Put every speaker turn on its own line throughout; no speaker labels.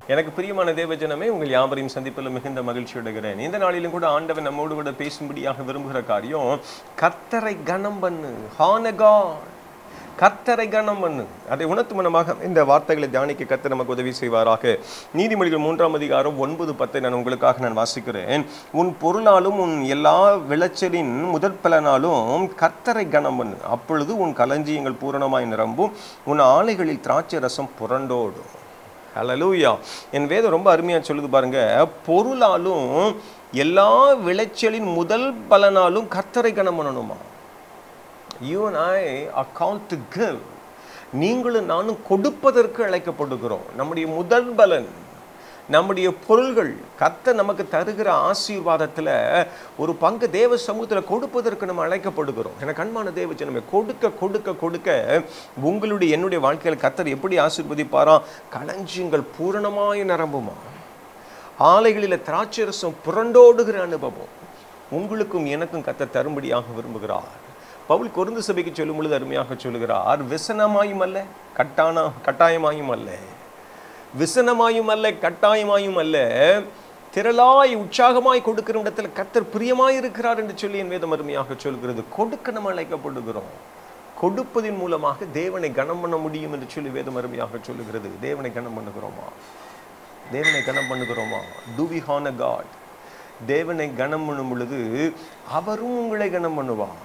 எனக்கு பிரியமான தேவஜனமே உங்கள் யாவரையும் சந்திப்பில் மிகுந்த மகிழ்ச்சி அடைகிறேன் இந்த நாளிலும் கூட ஆண்டவன் நம்மோடு கூட பேசும்படியாக விரும்புகிற காரியம் கர்த்தரை கனம் பண்ணு ஹானகா கர்த்தரை கனம் பண்ணு அதை உணர்த்து மனமாக இந்த வார்த்தைகளை தியானிக்க கர்த்தர் நமக்கு உதவி செய்வாராக நீதிமொழிகள் மூன்றாம் அதிகாரம் ஒன்பது பத்தை நான் உங்களுக்காக நான் வாசிக்கிறேன் உன் பொருளாலும் உன் எல்லா விளைச்சலின் முதற் பலனாலும் கர்த்தரை கனம் பண்ணு அப்பொழுது உன் களஞ்சியங்கள் பூரணமாய் நிரம்பும் உன் ஆலைகளில் திராட்சை ரசம் புரண்டோடும் ஹalleluya என் வேதம் ரொம்ப அருமையா சொல்லுது பாருங்க பொருளாலும் எல்லா விளைச்சலின் முதல் பலனாலும் கர்த்தரை கனம் பண்ணணுமா you and I are called to give நீங்களும் நானும் கொடுப்பதற்கு அழைக்கப்படுகிறோம் நம்முடைய முதல் பலன் நம்முடைய பொருள்கள் கத்த நமக்கு தருகிற ஆசீர்வாதத்துல ஒரு பங்கு தேவ சமூகத்துல கொடுப்பதற்கு நம்ம அழைக்கப்படுகிறோம் எனக்கு அன்பான தேவ ஜனமே கொடுக்க கொடுக்க கொடுக்க உங்களுடைய என்னுடைய வாழ்க்கையில் கத்தர் எப்படி ஆசீர்வதிப்பாராம் களஞ்சியங்கள் பூரணமாய் நிரம்புமா ஆலைகளில் திராட்சரசம் புரண்டோடுகிற அனுபவம் உங்களுக்கும் எனக்கும் கத்த தரும்படியாக விரும்புகிறார் பவுல் கொருந்து சபைக்கு சொல்லும் பொழுது அருமையாக சொல்லுகிறார் விசனமாயும் அல்ல கட்டானா கட்டாயமாயும் அல்ல விசனமாயும் அல்ல கட்டாயமாயும் அல்ல திரளாய் உற்சாகமாய் கொடுக்கிற இடத்துல கத்தர் பிரியமாய் இருக்கிறார் என்று சொல்லி என் வேதம் அருமையாக சொல்கிறது கொடுக்க நம்ம அழைக்கப்படுகிறோம் கொடுப்பதின் மூலமாக தேவனை கனம் பண்ண முடியும் என்று சொல்லி வேதம் அருமையாக சொல்லுகிறது தேவனை கனம் பண்ணுகிறோமா தேவனை கனம் பண்ணுகிறோமா do we honour a God தேவனை கனம் பண்ணும் பொழுது அவரும் உங்களை கனம் பண்ணுவார்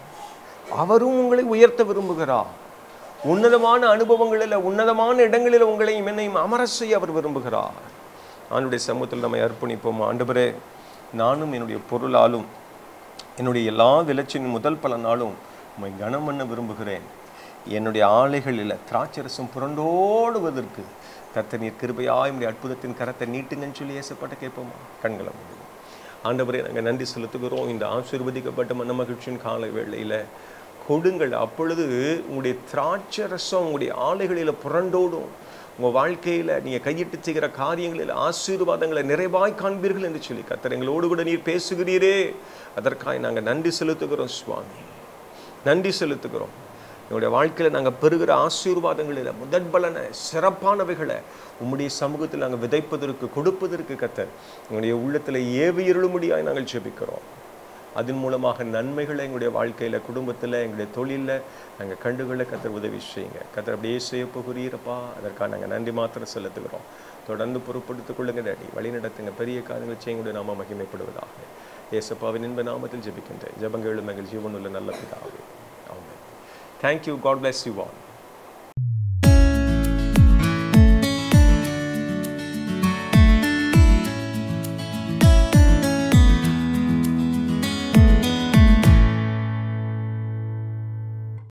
அவரும் உங்களை உயர்த்த விரும்புகிறார் உன்னதமான அனுபவங்களில் உன்னதமான இடங்களில் உங்களையும் என்னையும் அமர செய்ய அவர் விரும்புகிறார் ஆண்டுடைய சமூகத்தில் நம்மை அர்ப்பணிப்போம் ஆண்டவரே நானும் என்னுடைய பொருளாலும் என்னுடைய எல்லா விளைச்சின் முதல் பலனாலும் உம்மை கனம் பண்ண விரும்புகிறேன் என்னுடைய ஆலைகளில் திராட்சரசம் புரண்டோடுவதற்கு கர்த்தர் நீர் கிருபையாய் உடைய அற்புதத்தின் கரத்தை நீட்டுங்கன்னு சொல்லி ஏசப்பட்ட கேட்போமா கண்களை மூடுவோம் ஆண்டவரே நாங்கள் நன்றி செலுத்துகிறோம் இந்த ஆசீர்வதிக்கப்பட்ட மன மகிழ்ச்சியின் காலை வேளையில் கொடுங்கள் அப்பொழுது உங்களுடைய திராட்சை ரசம் உங்களுடைய ஆலைகளில் புரண்டோடும் உங்கள் வாழ்க்கையில் நீங்கள் கையிட்டு செய்கிற காரியங்களில் ஆசீர்வாதங்களை நிறைவாய் காண்பீர்கள் என்று சொல்லி கர்த்தர் எங்களோடு கூட நீர் பேசுகிறீரே அதற்காக நாங்கள் நன்றி செலுத்துகிறோம் சுவாமி நன்றி செலுத்துகிறோம் என்னுடைய வாழ்க்கையில் நாங்கள் பெறுகிற ஆசீர்வாதங்களில் முதற் பலனை சிறப்பானவைகளை உம்முடைய சமூகத்தில் நாங்கள் விதைப்பதற்கு கொடுப்பதற்கு கத்தர் எங்களுடைய உள்ளத்தில் ஏவியருளும்படியாய் நாங்கள் ஜெபிக்கிறோம் அதன் மூலமாக நன்மைகளை எங்களுடைய வாழ்க்கையில் குடும்பத்தில் எங்களுடைய தொழிலில் நாங்கள் கண்டுகொள்ள கத்தர் உதவி செய்யுங்க கத்தர் அப்படியே செய்ய போகிறீரப்பா அதற்காக நாங்கள் நன்றி மாத்திரம் செலுத்துகிறோம் தொடர்ந்து பொறுப்படுத்திக் கொள்ளுங்க டேடி வழி நடத்துங்க பெரிய காரியங்கள் செய்யுங்களுடைய நாம மகிமைப்படுவதாக ஏசப்பாவின் இன்ப நாமத்தில் ஜெபிக்கின்றேன் ஜெபங்களும் எங்கள் ஜீவனுள்ள நல்ல பிதாவே amen thank you God bless you all